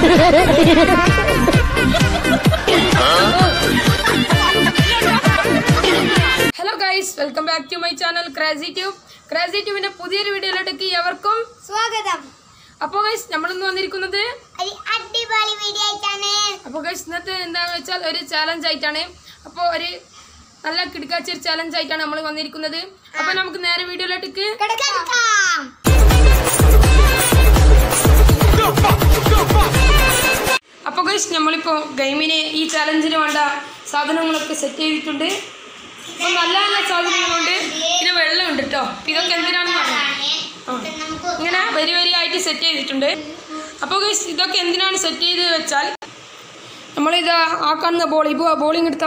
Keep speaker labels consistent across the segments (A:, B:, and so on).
A: Hello guys welcome back to my channel Crazy Tube Crazy ട്യൂബിന്റെ പുതിയൊരു വീഡിയോയിലേക്ക് എവർക്കും
B: സ്വാഗതം
A: അപ്പോൾ ഗൈസ് നമ്മളിന്ന് വന്നിരിക്കുന്നത്
B: ഒരു അടിപൊളി വീഡിയോ ആയിട്ടാണ്
A: അപ്പോൾ ഗൈസ് ഇന്നത്തെ എന്താണെന്ന് വെച്ചാൽ ഒരു ചാലഞ്ച് ആയിട്ടാണ് അപ്പോൾ ഒരു നല്ല കിടക്കാച്ച ഒരു ചാലഞ്ച് ആയിട്ടാണ് നമ്മൾ വന്നിരിക്കുന്നത് അപ്പോൾ നമുക്ക് നേരെ വീഡിയോയിലേക്ക്
B: കിടക്കാം
A: അപ്പോൾ ഗൈസ് നമ്മളിപ്പോൾ ഗെയിമിന് ഈ ചാലഞ്ചിന് വേണ്ട സാധനങ്ങളൊക്കെ സെറ്റ് ചെയ്തിട്ടുണ്ട് അപ്പോൾ നല്ല നല്ല സാധനങ്ങളുണ്ട് പിന്നെ വെള്ളമുണ്ട് കേട്ടോ ഇതൊക്കെ എന്തിനാണെന്ന് പറഞ്ഞു ആ. ഇങ്ങനെ വരി വരിയായിട്ട് സെറ്റ് ചെയ്തിട്ടുണ്ട് അപ്പോൾ ഗൈസ് ഇതൊക്കെ എന്തിനാണ് സെറ്റ് ചെയ്ത് വെച്ചാൽ നമ്മളിത് ആ കാണുന്ന ബോൾ ഇപ്പോൾ ആ ബോളിങ് എടുത്തോ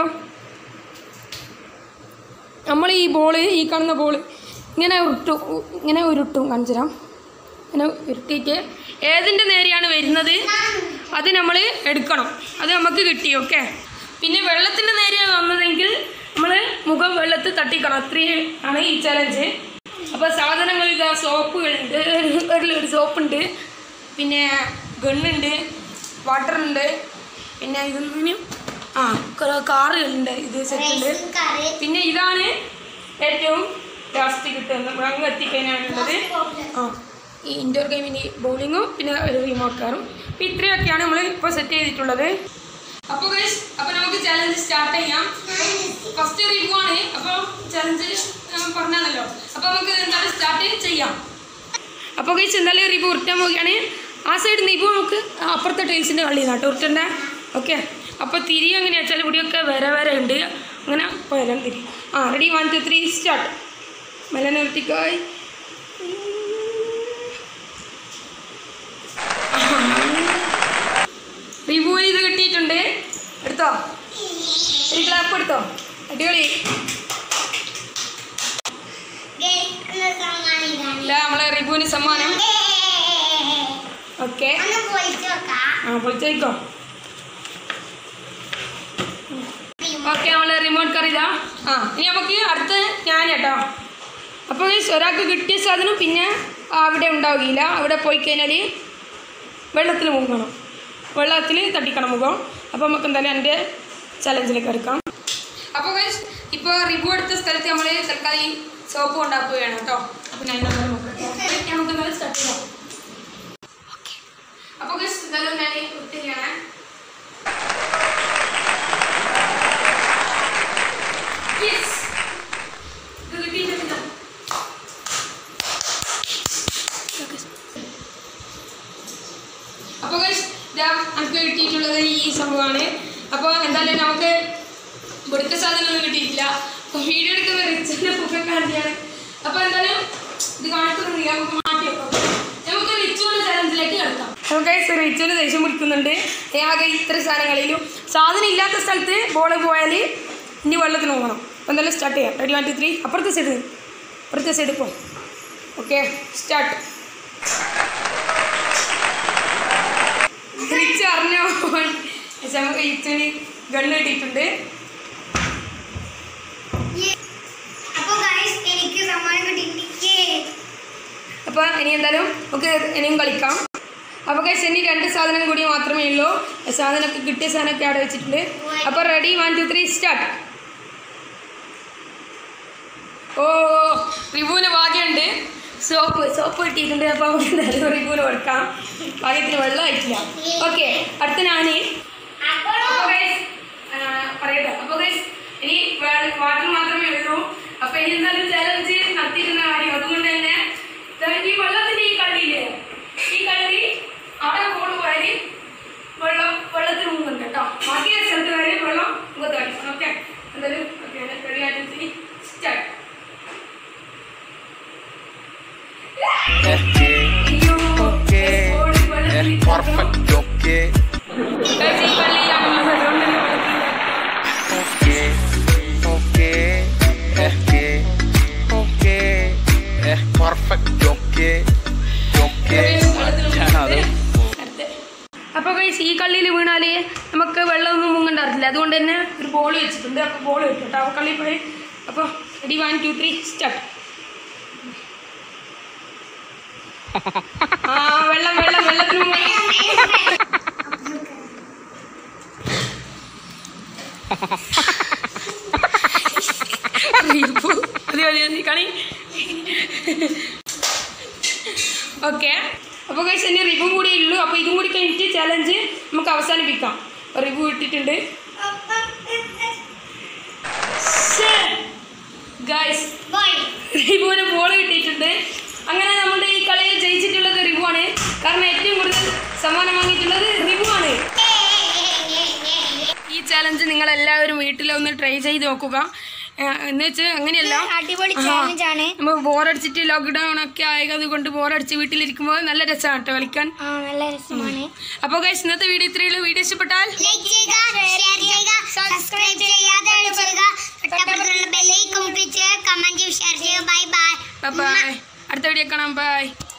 A: നമ്മൾ ഈ ബോള് ഈ കാണുന്ന ബോള് ഇങ്ങനെ ഉരുട്ടും ഉ- ഇങ്ങനെ ഉരുട്ടും കാണിച്ചു തരാം ഇങ്ങനെ ഉരുട്ടിയിട്ട് ഏതിൻ്റെ നേരെയാണ് വരുന്നത് അത് നമ്മൾ എടുക്കണം അത് നമുക്ക് കിട്ടി ഓക്കെ പിന്നെ വെള്ളത്തിൻ്റെ നേരെയാണ് വന്നതെങ്കിൽ നമ്മൾ മുഖം വെള്ളത്തിൽ തട്ടിക്കണം അത്രയും ആണ് ഈ ചലഞ്ച് അപ്പോൾ സാധനങ്ങൾ ഇതാ സോപ്പുകളുണ്ട് ഒരു ഒരു സോപ്പുണ്ട് പിന്നെ ഗണ്ണുണ്ട് വാട്ടറുണ്ട് പിന്നെ ഇതിന് ആ കുറേ കാറുകളുണ്ട് ഇത് സെറ്റുണ്ട് പിന്നെ ഇതാണ് ഏറ്റവും ലാസ്റ്റ് കിട്ടുന്നത് അങ്ങ് എത്തിക്കഴിഞ്ഞാണുള്ളത് ആ ഈ ഇൻഡോർ ഗെയിമിന് ബൗളിങ്ങും പിന്നെ ഒരു റിമോട്ട് കാറും അപ്പം ഇത്രയൊക്കെയാണ് നമ്മൾ ഇപ്പോൾ സെറ്റ് ചെയ്തിട്ടുള്ളത് അപ്പോൾ ഗൈസ് അപ്പോൾ നമുക്ക് ചലഞ്ച് സ്റ്റാർട്ട് ചെയ്യാം ഫസ്റ്റ് റിവ്യൂ ആണ് അപ്പോൾ ചലഞ്ച് പറഞ്ഞാണല്ലോ അപ്പോൾ നമുക്ക് എന്തായാലും സ്റ്റാർട്ട് ചെയ്യാം അപ്പോൾ ഗൈസ് എന്തായാലും റിവ്യൂ ഉരുട്ടാൻ പോവുകയാണ് ആ സൈഡിൽ നിന്ന് ഇപ്പോൾ നമുക്ക് അപ്പുറത്തെ ടൈൽസിൻ്റെ കളി നാട്ടോ ഉരുട്ടണ്ട ഓക്കെ അപ്പോൾ തിരി എങ്ങനെയാ വെച്ചാൽ ഇവിടെയൊക്കെ വര വര ഉണ്ട് അങ്ങനെ പോയാലും തിരി ആ ready one two three start മെല്ലെ നിർത്തിക്കായ് റിവ്യൂ ഇത് കിട്ടിയിട്ടുണ്ട് എടുത്തോ ഒരു ക്ലാപ്പ് എടുത്തോ അടിപൊളി ഇല്ല നമ്മളെ റിവ്യൂവിന് സമ്മാനം ഓക്കെ ആ പൊളിച്ചേക്കോ ഓക്കെ നമ്മള് റിമോട്ട് കാർ ഇതാ ആ ഇനി നമുക്ക് അടുത്ത ഞാൻ കേട്ടോ അപ്പോൾ ഈ ഒരാൾക്ക് കിട്ടിയ സാധനം പിന്നെ അവിടെ ഉണ്ടാവുകയില്ല അവിടെ പോയി കഴിഞ്ഞാൽ വെള്ളത്തിൽ മുങ്ങണം വെള്ളത്തിൽ തട്ടിക്കണം മുഖം അപ്പോൾ നമുക്ക് എന്തായാലും എൻ്റെ ചലഞ്ചിലേക്ക് എടുക്കാം അപ്പോൾ ഗൈസ് ഇപ്പോൾ റിവ്യൂ എടുത്ത സ്ഥലത്ത് നമ്മൾ തൽക്കാലം ഈ സോപ്പ് ഉണ്ടാക്കുകയാണ് കേട്ടോ അപ്പോൾ ഞാൻ എന്തായാലും നോക്കട്ടെ നമുക്ക് എന്തായാലും സ്റ്റാർട്ട് ചെയ്യാം അപ്പോൾ ഗൈസ് എന്തായാലും ഞാൻ ഒത്തിരിയാണ് യെസ് ഇത് കിട്ടിയിട്ടുണ്ട് അപ്പോൾ ഗൈസ് ഇതാ നമുക്ക് കിട്ടിയിട്ടുള്ളത് ഈ സംഭവമാണ് അപ്പോൾ എന്തായാലും നമുക്ക് ഇവിടുത്തെ സാധനമൊന്നും കിട്ടിയിട്ടില്ല അപ്പോൾ വീഡിയോ എടുക്കുന്ന റിച്ചിൻ്റെ മുഖം കാണിയാണ് അപ്പോൾ എന്തായാലും ഇത് കാണിക്കുന്നില്ല നമുക്ക് മാറ്റി വെക്കാം നമുക്ക് റിച്ചുവിൻ്റെ ചലഞ്ചിലേക്ക് കിടക്കാം നമുക്ക് റിച്ചുവിന് ദേഷ്യം പിടിക്കുന്നുണ്ട് ഏ, ആകെ ഇത്ര സാധനങ്ങളിലും സാധനം ഇല്ലാത്ത സ്ഥലത്ത് ബോൾ പോയാൽ ഇനി വെള്ളത്തിന് പോകണം അപ്പോൾ എന്തായാലും സ്റ്റാർട്ട് ചെയ്യാം റെഡി വൺ ടു ത്രീ അപ്പുറത്തെ സൈഡ് അപ്പുറത്തെ സൈഡ് പോ ഓക്കെ സ്റ്റാർട്ട് റിച്ച് അറിഞ്ഞോ പക്ഷെ നമുക്ക് റിച്ചിന് ഗണ്ണ് കിട്ടിയിട്ടുണ്ട്
B: എനിക്ക് സമ്മാനം കിട്ടിയിട്ടില്ലേ
A: അപ്പോൾ ഇനി എന്തായാലും നമുക്ക് ഇനിയും കളിക്കാം അപ്പോൾ guys ഇനി രണ്ട് സാധനം കൂടി മാത്രമേ ഉള്ളൂ സാധനമൊക്കെ കിട്ടിയ സാധനമൊക്കെ അവിടെ വെച്ചിട്ടുണ്ട് അപ്പോൾ ready one two three start ഓ റിവൂന് ഭാഗ്യമുണ്ട് സോപ്പ് സോപ്പ് കിട്ടിയിട്ടുണ്ട് അപ്പോൾ നമുക്ക് എന്തായാലും റിവൂന് കൊടുക്കാം ഭാഗ്യത്തിന് വെള്ളമായിട്ടില്ല ഓക്കെ അടുത്ത ഞാൻ
B: അപ്പോൾ
A: അപ്പൊ guys, ആ, പറയട്ടെ അപ്പൊ guys, ഇനി വാട്ടർ മാത്രമേ ഉള്ളൂ അപ്പൊ ഇനി എന്തായാലും ചലഞ്ച് നടത്തിയിരുന്ന കാര്യം അതുകൊണ്ട് തന്നെ ദാ ഈ വെള്ളത്തിന്റെ ഈ കള്ളിയില്ലേ ഈ കള്ളി അവിടെ ബോൾ പോയാല് വെള്ളം വെള്ളത്തിൽ മുങ്ങുന്നുണ്ട് കേട്ടോ ബാക്കി സ്ഥലത്ത് വരെ വെള്ളം മുഖത്ത് കളിക്കണം ഓക്കെ എന്തായാലും ഓക്കെ റെഡി ആയിട്ട് സ്റ്റാർട്ട് അയ്യോ ബോൾ വെള്ളത്തിൽ കളിക്കണം.
C: Perfect, okay,
A: Guys, ഈ കള്ളിയിലാണ് അതുകൊണ്ട് തന്നെ വെള്ളത്തിലില്ല.
C: okay, okay, okay, okay, eh, perfect, okay, okay. ഞാനത്
A: അപ്പോൾ ഗൈസ് ഈ കള്ളിയിൽ വീണാൽ നമുക്ക് വെള്ളമൊന്നും മുങ്ങണ്ടാറില്ല അതുകൊണ്ട് തന്നെ ഒരു ബോൾ വെച്ചിട്ടുണ്ട് അപ്പോൾ ബോൾ വെക്കും കേട്ടോ അപ്പോൾ കള്ളി പോയി അപ്പോൾ ready one two three start ആ വെള്ളം വെള്ളം വെള്ളത്തിന് മുങ്ങി അപ്പോൾ ഗൈസ് ഇനി റിവ്യൂ കൂടി ഉള്ളൂ അപ്പോൾ ഇതും കൂടി കഴിഞ്ഞിട്ട് ചലഞ്ച് നമുക്ക് അവസാനിപ്പിക്കാം റിവ്യൂ ഇട്ടിട്ടുണ്ട് ഗൈസ്
B: ബോയ്
A: റിവുവിന് ബോൾ കിട്ടിയിട്ടുണ്ട് അങ്ങനെ നമ്മുടെ ഈ കളിയിൽ ജയിച്ചിട്ടുള്ളത് റിവു ആണ് കാരണം ഏറ്റവും കൂടുതൽ സമ്മാനം വാങ്ങിയിട്ടുള്ളത് റിവു ആണ് ഈ ചലഞ്ച് നിങ്ങൾ എല്ലാവരും വീട്ടിലൊന്ന് ട്രൈ ചെയ്ത് നോക്കുക ഏഹ് എന്ന് വെച്ചാൽ അങ്ങനെയല്ല
B: അടിപൊളി
A: ആ.
B: ചാലഞ്ച് ആണ്
A: നമ്മൾ ബോറടിച്ചിട്ട് ലോക്ക്ഡൗൺ ഒക്കെ ആയത് കൊണ്ട് ബോറടിച്ച് വീട്ടിലിരിക്കുമ്പോൾ നല്ല രസമാണ് കേട്ടോ കളിക്കാൻ
B: ആ നല്ല രസമാണ്
A: അപ്പോൾ ഗൈസ് ഇന്നത്തെ വീഡിയോ ഇത്രയുള്ളൂ വീഡിയോ ഇഷ്ടപ്പെട്ടാൽ
B: ലൈക്ക് ചെയ്യുക ഷെയർ ചെയ്യുക സബ്സ്ക്രൈബ് ചെയ്യാതെ ചെയ്യുക തൊട്ടപ്പുറത്തുള്ള ബെല്ലൈക്കൺ ക്ലിക്ക് ചെയ്യുക കമന്റ് ഷെയർ ചെയ്യുക ബൈ ബൈ
A: ബൈ അടുത്ത വീഡിയോ കാണാം ബൈ